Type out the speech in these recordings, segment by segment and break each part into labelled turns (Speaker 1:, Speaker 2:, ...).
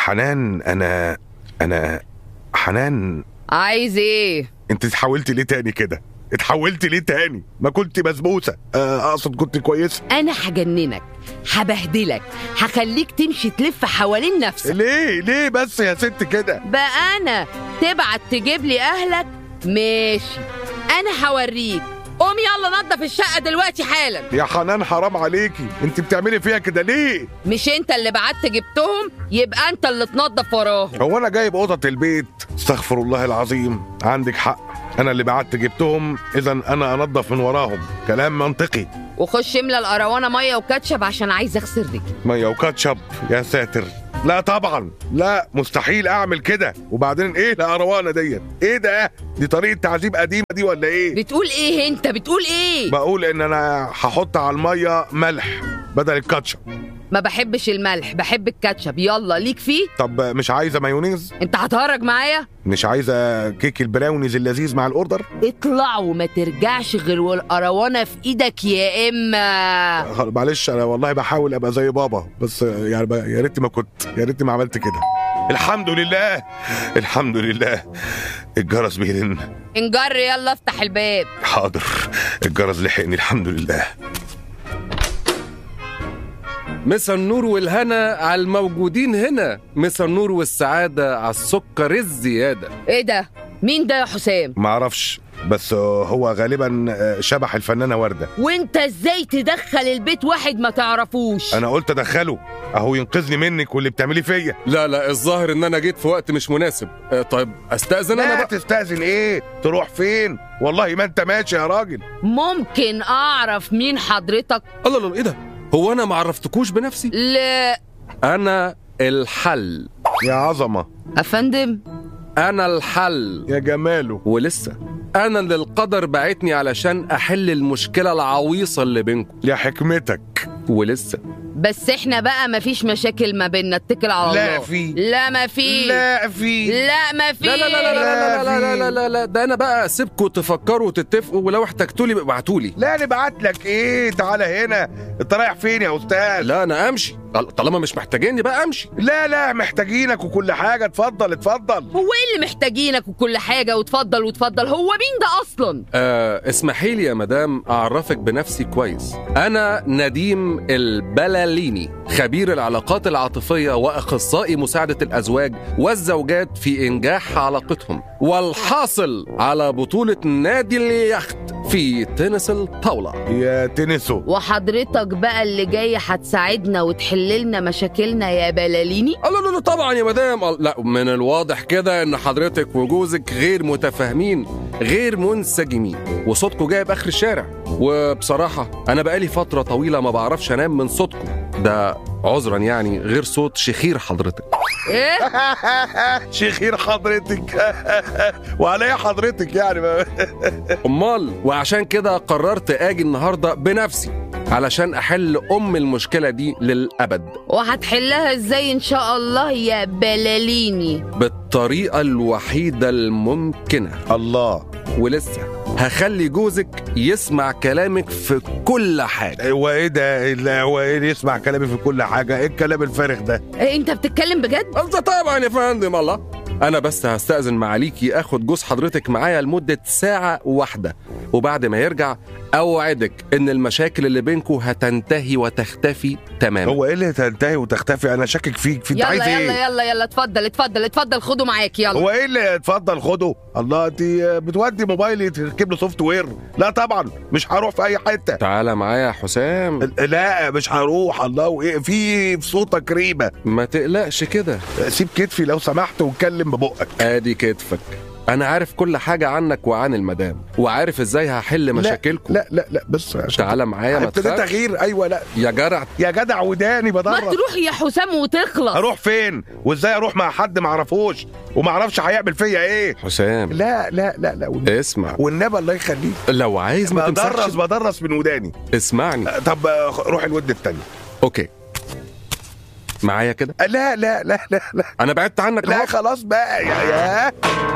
Speaker 1: حنان انا انا حنان
Speaker 2: عايز ايه
Speaker 1: انت اتحولتي ليه تاني كده اتحولتي ليه تاني ما كنت بسبوسه آه، اقصد كنت كويسه
Speaker 2: انا هجننك هبهدلك هخليك تمشي تلف حوالين نفسك
Speaker 1: ليه ليه بس يا ست كده
Speaker 2: بقى انا تبعت تجيب لي اهلك ماشي انا هوريك قوم يلا نظف الشقه دلوقتي حالا
Speaker 1: يا حنان حرام عليكي انت بتعملي فيها كده ليه
Speaker 2: مش انت اللي بعت جبتهم يبقى انت اللي تنظف وراهم
Speaker 1: هو انا جايب قطط البيت استغفر الله العظيم عندك حق انا اللي بعت جبتهم اذا انا انضف من وراهم كلام منطقي
Speaker 2: وخش املى القروانه ميه وكاتشب عشان عايز اغسل رجلي
Speaker 1: ميه وكاتشب يا ساتر لا طبعا لا مستحيل اعمل كده وبعدين ايه القروانه ديت ايه ده دي طريقه تعذيب قديمه دي ولا ايه
Speaker 2: بتقول ايه انت بتقول ايه
Speaker 1: بقول ان انا هحط على الميه ملح بدل الكاتشب
Speaker 2: ما بحبش الملح بحب الكاتشب يلا ليك فيه
Speaker 1: طب مش عايزه مايونيز
Speaker 2: انت هتهرج معايا
Speaker 1: مش عايزه كيك البراونيز اللذيذ مع الاوردر
Speaker 2: اطلع وما ترجعش غير والقروانه في ايدك يا اما
Speaker 1: خل- معلش انا والله بحاول ابقى زي بابا بس يعني ب- يا ريتني ما كنت يا ريتني ما عملت كده الحمد لله الحمد لله الجرس بيرن
Speaker 2: انجر يلا افتح الباب
Speaker 1: حاضر الجرس لحقني الحمد لله
Speaker 3: مسا النور والهنا على الموجودين هنا مسا النور والسعادة على السكر الزيادة
Speaker 2: ايه ده مين ده يا حسام
Speaker 1: معرفش بس هو غالبا شبح الفنانه ورده
Speaker 2: وانت ازاي تدخل البيت واحد ما تعرفوش
Speaker 1: انا قلت ادخله اهو ينقذني منك واللي بتعملي فيا
Speaker 3: لا لا الظاهر ان انا جيت في وقت مش مناسب آه، طيب استأذن انا
Speaker 1: لا
Speaker 3: بقى
Speaker 1: تستأذن ايه تروح فين والله ما انت ماشي يا راجل
Speaker 2: ممكن اعرف مين حضرتك
Speaker 3: الله الله ايه ده هو انا ما عرفتكوش بنفسي
Speaker 2: لا
Speaker 3: انا الحل
Speaker 1: يا عظمه
Speaker 2: افندم
Speaker 3: انا الحل
Speaker 1: يا جماله
Speaker 3: ولسه انا اللي القدر بعتني علشان احل المشكلة العويصة اللي بينكم
Speaker 1: يا حكمتك
Speaker 3: ولسه
Speaker 2: بس احنا بقى مفيش مشاكل ما بيننا اتكل على الله
Speaker 1: لا في.
Speaker 2: لا ما في
Speaker 1: لا في
Speaker 2: لا ما في
Speaker 3: لا لا لا لا لا لا لا لا لا لا ده انا بقى اسيبكم تفكروا وتتفقوا ولو احتجتوا لي ابعتوا لي
Speaker 1: لا نبعت لك ايه تعالى هنا انت رايح فين يا استاذ
Speaker 3: لا انا امشي طالما مش محتاجيني بقى امشي
Speaker 1: لا لا محتاجينك وكل حاجه اتفضل اتفضل
Speaker 2: هو ايه اللي محتاجينك وكل حاجه وتفضل وتفضل هو مين ده اصلا
Speaker 3: آه اسمحي لي يا مدام اعرفك بنفسي كويس انا نديم البلاليني خبير العلاقات العاطفيه واخصائي مساعده الازواج والزوجات في انجاح علاقتهم والحاصل على بطوله نادي اليخت في تنس الطاوله
Speaker 1: يا تنسو
Speaker 2: وحضرتك بقى اللي جاي هتساعدنا وتحللنا مشاكلنا يا بلاليني
Speaker 3: لا لا لا طبعا يا مدام ال- لا من الواضح كده ان حضرتك وجوزك غير متفاهمين غير منسجمين وصوتكم جايب اخر الشارع وبصراحه انا بقالي فتره طويله ما بعرفش انام من صوتكم ده عذرا يعني غير صوت شخير حضرتك
Speaker 2: ايه
Speaker 1: شيخير حضرتك وعلى ايه حضرتك يعني ما-
Speaker 3: امال وعشان كده قررت اجي النهارده بنفسي علشان احل ام المشكله دي للابد
Speaker 2: وهتحلها ازاي ان شاء الله يا بلاليني
Speaker 3: بالطريقه الوحيده الممكنه
Speaker 1: الله
Speaker 3: ولسه هخلي جوزك يسمع كلامك في كل حاجه
Speaker 1: هو ايه ده لا، هو ايه اللي يسمع كلامي في كل حاجه ايه الكلام الفارغ ده
Speaker 2: إيه انت بتتكلم بجد
Speaker 3: انت طبعا يا فندم الله انا بس هستأذن معاليكي اخد جوز حضرتك معايا لمدة ساعة واحدة وبعد ما يرجع اوعدك ان المشاكل اللي بينكم هتنتهي وتختفي تماما
Speaker 1: هو ايه اللي تنتهي وتختفي انا شاكك فيك في انت عايز
Speaker 2: يلا
Speaker 1: ايه
Speaker 2: يلا يلا يلا اتفضل اتفضل اتفضل خده معاك يلا
Speaker 1: هو ايه اللي اتفضل خده الله انت بتودي موبايلي تركب له سوفت وير لا طبعا مش هروح في اي حته
Speaker 3: تعالى معايا يا حسام
Speaker 1: لا مش هروح الله وايه في في صوتك ريبه
Speaker 3: ما تقلقش كده
Speaker 1: سيب كتفي لو سمحت واتكلم ببقك
Speaker 3: ادي كتفك انا عارف كل حاجة عنك وعن المدام وعارف ازاي هحل مشاكلكم
Speaker 1: لا لا لا بس عشان
Speaker 3: تعالى معايا ما
Speaker 1: ابتديت
Speaker 3: تخافش
Speaker 1: اغير ايوه لا
Speaker 3: يا جرع
Speaker 1: يا جدع وداني
Speaker 2: ما
Speaker 1: بدرس
Speaker 2: تروح يا حسام وتخلص
Speaker 1: اروح فين وازاي اروح مع حد ما اعرفوش وما اعرفش هيعمل فيا ايه
Speaker 3: حسام
Speaker 1: لا لا لا لا والنبي-
Speaker 3: اسمع
Speaker 1: والنبي الله يخليك
Speaker 3: لو عايز ما
Speaker 1: بدرس
Speaker 3: تمسحش
Speaker 1: بدرس من وداني
Speaker 3: اسمعني
Speaker 1: طب آه، روح الود التاني
Speaker 3: اوكي معايا كده
Speaker 1: لا لا لا لا لا
Speaker 3: انا بعدت عنك
Speaker 1: لا
Speaker 3: أهو.
Speaker 1: خلاص بقى يا يا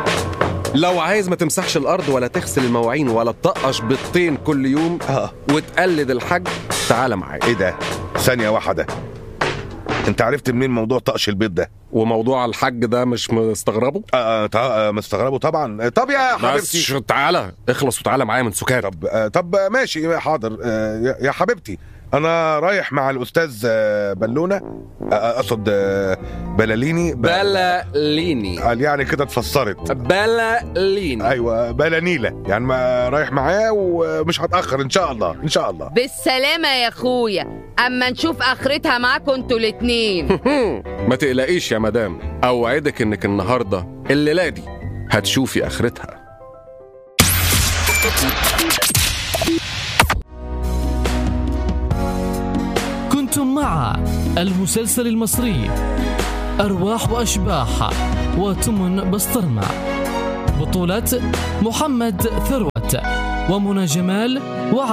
Speaker 3: لو عايز ما تمسحش الارض ولا تغسل المواعين ولا تطقش بيضتين كل يوم
Speaker 1: اه
Speaker 3: وتقلد الحاج تعالى معايا
Speaker 1: ايه ده ثانية واحدة انت عرفت منين موضوع طقش البيض ده
Speaker 3: وموضوع الحج ده مش مستغربه
Speaker 1: آه آه آه مستغربه طبعا آه، طب يا
Speaker 3: بس
Speaker 1: حبيبتي
Speaker 3: شو- تعالى اخلص وتعالى معايا من سكات
Speaker 1: طب آه طب آه، ماشي حاضر آه يا- يا حبيبتي انا رايح مع الاستاذ آه بلونه آه، آه، اقصد آه بلاليني ب-
Speaker 3: بلاليني
Speaker 1: قال يعني كده اتفسرت
Speaker 3: بلاليني
Speaker 1: ايوه بلانيله يعني ما رايح معاه ومش هتاخر ان شاء الله ان شاء الله
Speaker 2: بالسلامة يا اخويا اما نشوف اخرتها معاكم انتوا الاتنين
Speaker 3: ما تقلقيش يا مدام اوعدك انك النهارده الليله دي هتشوفي اخرتها
Speaker 4: كنتم مع المسلسل المصري أرواح وأشباح وتمن بسطرمة بطولة محمد ثروت ومنى جمال وع